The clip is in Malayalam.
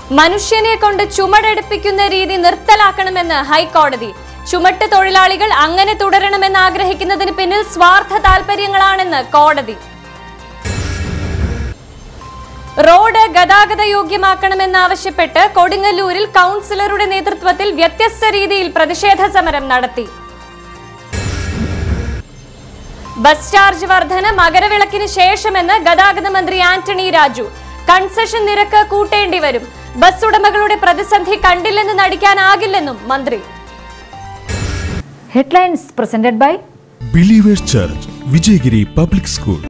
മനുഷ്യനെ കൊണ്ട് ചുമടെടുപ്പിക്കുന്ന രീതി നിർത്തലാക്കണമെന്ന് ഹൈക്കോടതി ചുമട്ട് തൊഴിലാളികൾ അങ്ങനെ തുടരണമെന്ന് ആഗ്രഹിക്കുന്നതിന് പിന്നിൽ സ്വാർത്ഥ താൽപര്യങ്ങളാണെന്ന് കോടതി റോഡ് ഗതാഗത യോഗ്യമാക്കണമെന്നാവശ്യപ്പെട്ട് കൊടുങ്ങല്ലൂരിൽ കൗൺസിലറുടെ നേതൃത്വത്തിൽ വ്യത്യസ്ത രീതിയിൽ പ്രതിഷേധ സമരം നടത്തി ബസ് ചാർജ് വർധന മകരവിളക്കിന് ശേഷമെന്ന് ഗതാഗത മന്ത്രി ആന്റണി രാജു കൺസെഷൻ നിരക്ക് കൂട്ടേണ്ടി വരും ബസ് ഉടമകളുടെ പ്രതിസന്ധി കണ്ടില്ലെന്ന് നടിക്കാനാകില്ലെന്നും മന്ത്രി Headlines presented by Believers Church, Vijayagiri Public School.